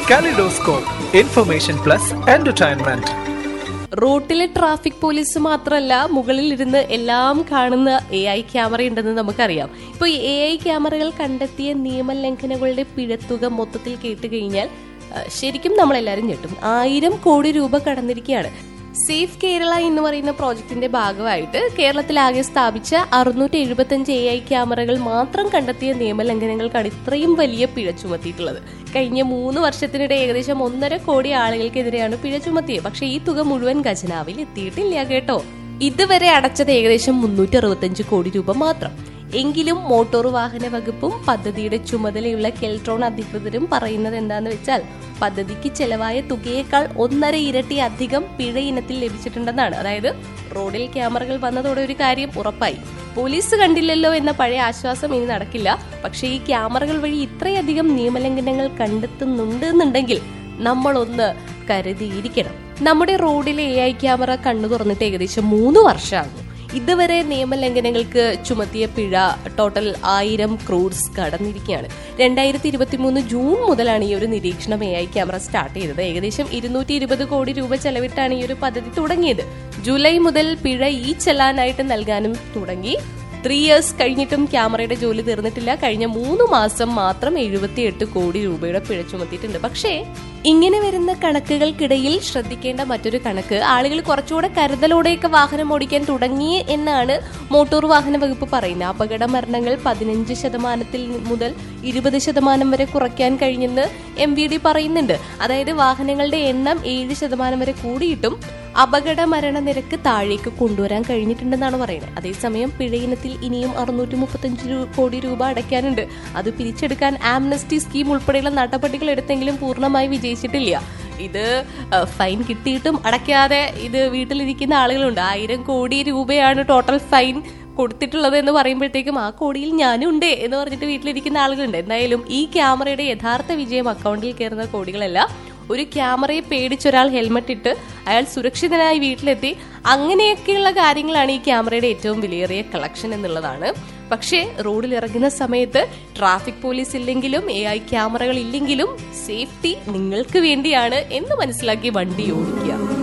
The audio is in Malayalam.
കലിഡോസ്കോപ്പ് ഇൻഫർമേഷൻ പ്ലസ് എന്റർടൈൻമെന്റ് റോട്ടിലെ ട്രാഫിക് പോലീസ് മാത്രമല്ല മുകളിൽ ഇരുന്ന് എല്ലാം കാണുന്ന എ ഐ ക്യാമറ ഉണ്ടെന്ന് നമുക്കറിയാം ഇപ്പോൾ ഈ എ ഐ ക്യാമറകൾ കണ്ടെത്തിയ നിയമലംഘനങ്ങളുടെ പിഴത്തുക മൊത്തത്തിൽ കേട്ട് കഴിഞ്ഞാൽ ആ, ശരിക്കും നമ്മളെല്ലാവരും ഞെട്ടും ആയിരം കോടി രൂപ കടന്നിരിക്കുകയാണ് സേഫ് കേരള എന്ന് പറയുന്ന പ്രോജക്ടിന്റെ ഭാഗമായിട്ട് കേരളത്തിലാകെ സ്ഥാപിച്ച അറുന്നൂറ്റി എഴുപത്തഞ്ച് എ ഐ ക്യാമറകൾ മാത്രം കണ്ടെത്തിയ നിയമലംഘനങ്ങൾക്കാണ് ഇത്രയും വലിയ പിഴ ചുമത്തിയിട്ടുള്ളത് കഴിഞ്ഞ മൂന്ന് വർഷത്തിനിടെ ഏകദേശം ഒന്നര കോടി ആളുകൾക്കെതിരെയാണ് പിഴ ചുമത്തിയത് പക്ഷേ ഈ തുക മുഴുവൻ ഖജനാവിൽ എത്തിയിട്ടില്ല കേട്ടോ ഇതുവരെ അടച്ചത് ഏകദേശം മുന്നൂറ്റി അറുപത്തഞ്ച് കോടി രൂപ മാത്രം എങ്കിലും മോട്ടോർ വാഹന വകുപ്പും പദ്ധതിയുടെ ചുമതലയുള്ള കെൽട്രോൺ അധികൃതരും പറയുന്നത് എന്താന്ന് വെച്ചാൽ പദ്ധതിക്ക് ചെലവായ തുകയേക്കാൾ ഒന്നര ഇരട്ടി അധികം പിഴ ഇനത്തിൽ ലഭിച്ചിട്ടുണ്ടെന്നാണ് അതായത് റോഡിൽ ക്യാമറകൾ വന്നതോടെ ഒരു കാര്യം ഉറപ്പായി പോലീസ് കണ്ടില്ലല്ലോ എന്ന പഴയ ആശ്വാസം ഇനി നടക്കില്ല പക്ഷേ ഈ ക്യാമറകൾ വഴി ഇത്രയധികം നിയമലംഘനങ്ങൾ കണ്ടെത്തുന്നുണ്ട് എന്നുണ്ടെങ്കിൽ നമ്മളൊന്ന് കരുതിയിരിക്കണം നമ്മുടെ റോഡിലെ എ ഐ ക്യാമറ കണ്ണു തുറന്നിട്ട് ഏകദേശം മൂന്ന് വർഷമാകും ഇതുവരെ നിയമലംഘനങ്ങൾക്ക് ചുമത്തിയ പിഴ ടോട്ടൽ ആയിരം ക്രോഡ്സ് കടന്നിരിക്കുകയാണ് രണ്ടായിരത്തി ഇരുപത്തി മൂന്ന് ജൂൺ മുതലാണ് ഈ ഒരു നിരീക്ഷണം എ ഐ ക്യാമറ സ്റ്റാർട്ട് ചെയ്തത് ഏകദേശം ഇരുന്നൂറ്റി ഇരുപത് കോടി രൂപ ചെലവിട്ടാണ് ഈ ഒരു പദ്ധതി തുടങ്ങിയത് ജൂലൈ മുതൽ പിഴ ഈ ചെല്ലാനായിട്ട് നൽകാനും തുടങ്ങി ത്രീ ഇയേഴ്സ് കഴിഞ്ഞിട്ടും ക്യാമറയുടെ ജോലി തീർന്നിട്ടില്ല കഴിഞ്ഞ മൂന്ന് മാസം മാത്രം എഴുപത്തിയെട്ട് കോടി രൂപയുടെ പിഴ ചുമത്തിയിട്ടുണ്ട് പക്ഷേ ഇങ്ങനെ വരുന്ന കണക്കുകൾക്കിടയിൽ ശ്രദ്ധിക്കേണ്ട മറ്റൊരു കണക്ക് ആളുകൾ കുറച്ചുകൂടെ കരുതലോടെയൊക്കെ വാഹനം ഓടിക്കാൻ തുടങ്ങി എന്നാണ് മോട്ടോർ വാഹന വകുപ്പ് പറയുന്നത് അപകട മരണങ്ങൾ പതിനഞ്ച് ശതമാനത്തിൽ മുതൽ ഇരുപത് ശതമാനം വരെ കുറയ്ക്കാൻ കഴിഞ്ഞെന്ന് എം വി ഡി പറയുന്നുണ്ട് അതായത് വാഹനങ്ങളുടെ എണ്ണം ഏഴ് ശതമാനം വരെ കൂടിയിട്ടും അപകട മരണ നിരക്ക് താഴേക്ക് കൊണ്ടുവരാൻ കഴിഞ്ഞിട്ടുണ്ടെന്നാണ് പറയുന്നത് അതേസമയം പിഴയിനത്തിൽ ഇനിയും അറുന്നൂറ്റി മുപ്പത്തഞ്ച് കോടി രൂപ അടയ്ക്കാനുണ്ട് അത് പിരിച്ചെടുക്കാൻ ആംനസ്റ്റി സ്കീം ഉൾപ്പെടെയുള്ള നടപടികൾ എടുത്തെങ്കിലും പൂർണ്ണമായി വിജയിച്ചിട്ടില്ല ഇത് അഹ്, ഫൈൻ കിട്ടിയിട്ടും അടയ്ക്കാതെ ഇത് വീട്ടിലിരിക്കുന്ന ആളുകളുണ്ട് ആയിരം കോടി രൂപയാണ് ടോട്ടൽ ഫൈൻ കൊടുത്തിട്ടുള്ളത് എന്ന് പറയുമ്പോഴത്തേക്കും ആ കോടിയിൽ ഞാനും ഉണ്ട് എന്ന് പറഞ്ഞിട്ട് വീട്ടിലിരിക്കുന്ന ആളുകളുണ്ട് എന്തായാലും ഈ ക്യാമറയുടെ യഥാർത്ഥ വിജയം അക്കൗണ്ടിൽ കയറുന്ന കോടികളല്ല ഒരു ക്യാമറയെ പേടിച്ചൊരാൾ ഹെൽമറ്റ് ഇട്ട് അയാൾ സുരക്ഷിതനായി വീട്ടിലെത്തി അങ്ങനെയൊക്കെയുള്ള കാര്യങ്ങളാണ് ഈ ക്യാമറയുടെ ഏറ്റവും വിലയേറിയ കളക്ഷൻ എന്നുള്ളതാണ് പക്ഷേ റോഡിൽ ഇറങ്ങുന്ന സമയത്ത് ട്രാഫിക് പോലീസ് ഇല്ലെങ്കിലും എ ഐ ക്യാമറകൾ ഇല്ലെങ്കിലും സേഫ്റ്റി നിങ്ങൾക്ക് വേണ്ടിയാണ് എന്ന് മനസ്സിലാക്കി വണ്ടി ഓടിക്കുക